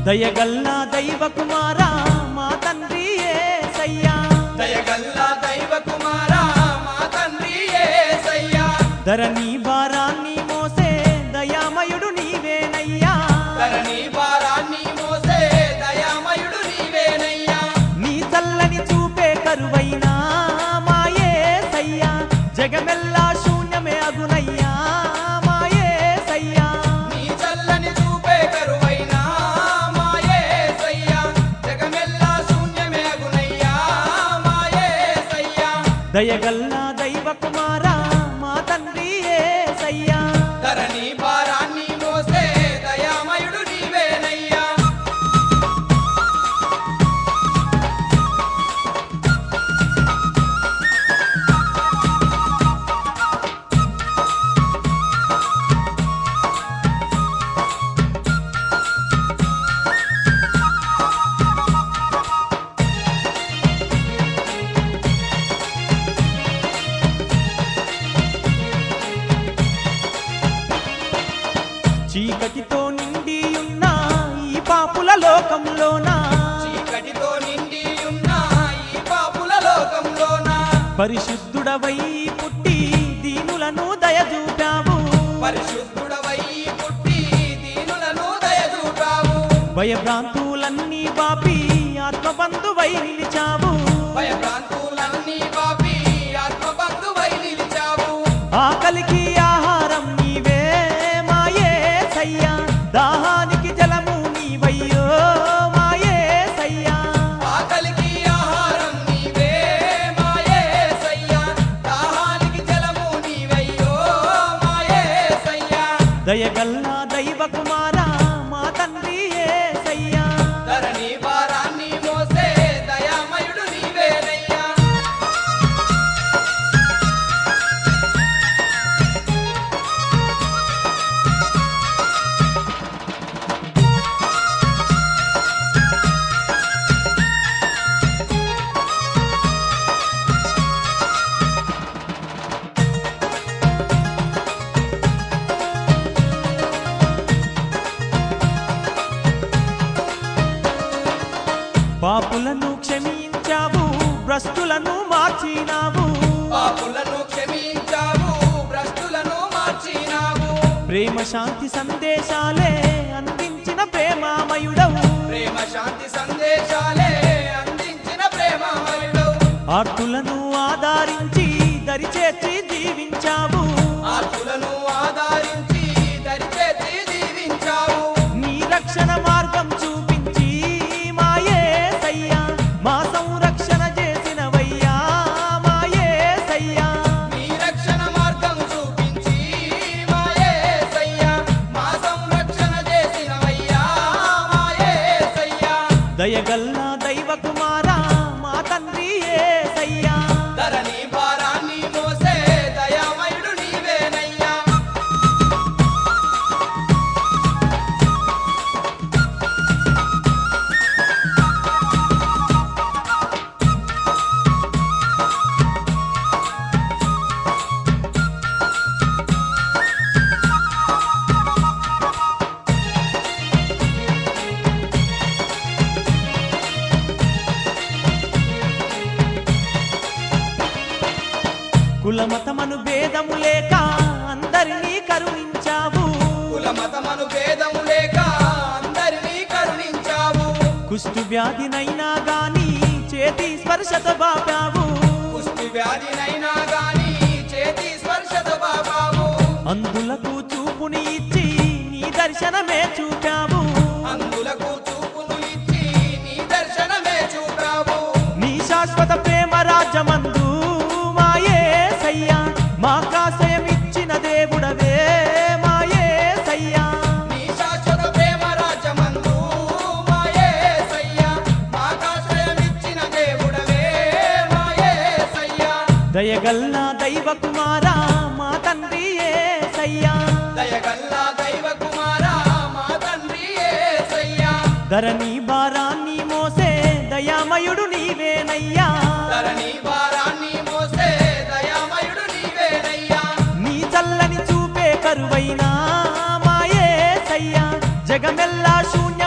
దయగల్లా దైవ కుమారా మా తండ్రి ఏసయ్యా దయగల్లా దైవ కుమారా మా తండ్రి యేసయ్యా ధరణి భారాన్ని మోసే దయామయుడు నీవేనయ్యా ధరణి భారాన్ని మోసే దయామయుడు నీవేనయ్యా నీ చల్లని చూపే కరువైనా మా ఏసయ్యా జగమెల్లా శూన్యమే అగునయ్యా మా ఏసయ్యా నీ చల్లని చూపే కరువైనా మా యేసయ్యా జగమెల్లా శూన్యమే అగునయ్యా మా యేసయ్యా దయగల్లా దైవ కుమారా మా తండ్రి ఏసయ్యా ధరణి భారాన్ని మోసే దయామయుడు నీవేనయ్యా చీకటితో నిండి ఉన్న ఈ పాపుల లోకంలోన చీకటితో నిండి ఉన్న ఈ పాపుల లోకంలోన పరిశుద్ధుడవై పుట్టి దీనులను దయచూపావు పరిశుద్ధుడవై పుట్టి దీనులను దయచూపావు భయభ్రాంతులన్నీ బాపి ఆత్మబంధువై నిలిచావు భయభ్రాంతులన్నీ పాపి ఆత్మబంధువై నిలిచావు ఆకలికి ఆహారం నీవే మాయే సయ్యా దాహానికి జలము నీవయ్యో మాయే సయ్యా ఆకలికి ఆహారం నీవే మాయేసయ్యా దాహానికి జలము నీవయ్యో మాయేసయ్యా దయగల్లా దైవ కుమారా మా తండ్రి ఏసయ్యా ధరణి భారాన్ని మోసే దయామయుడు నీవేనయ్యా పాపులను క్షమించావు భ్రష్టులను మార్చినావు పాపులను క్షమించావు భ్రష్టులను మార్చినావు ప్రేమ శాంతి సందేశాలే అందించిన ప్రేమామయుడవు ప్రేమ శాంతి సందేశాలే అందించిన ప్రేమమయుడు ఆర్తులను ఆదరించి దరిచేర్చి జీవించావు ఆకులను ఆదరించి దరిచేసి దీవించావు నీ రక్షణ మార్గం చూపించి మాయే సయ్యా మా సంరక్షణ చేసినవయ్యా మాయే సయ్యా నీ రక్షణ మార్గం చూపించి మాయేసయ్యా మా సంరక్షణ చేసినవయ్యా మాయేసయ్యా దయగల్లా దైవ కుమారా మా తండ్రి ఏసయ్యా ధరణి భారాన్ని మోసే దయామయుడు నీవేనయ్యా కులమతమను భేదము లేక అందరినీ కరుణించావు కుల మతమను భేదము లేక అందరినీ కరుణించావు కుష్టు వ్యాధినైనా గాని చేతి స్పర్శత బాపావు కుష్టి వ్యాధినైనా గాని చేతి స్పర్శత బాబావు అందులకు చూపుని ఇచ్చి నీ దర్శనమే చూపావు అందులకు చూపును ఇచ్చి నీ దర్శనమే చూపావు నీ శాశ్వత ప్రేమ రాజమందు మాయే సయ్యా మాకాశయం ఇచ్చిన దేవుడవే మాయే సయ్యా నీ శాశ్వత ప్రేమ రాజమందు మాయేసయ్యా మాకాశ్రయమిచ్చిన దేవుడవే మాయేసయ్యా దయగల్లా దైవ కుమారా మా తండ్రి ఏసయ్యా దయగల్లా దైవ కుమారా మా తండ్రి యేసయ్యా ధరణి భారాన్ని మోసే దయామయుడు నీవేనయ్యా ధరణి భారాన్ని మోసే దయామయుడు నీవేనయ్యా నీ చల్లని చూపే కరువైనా మాయే సయ్యా జగమెల్లా శూన్య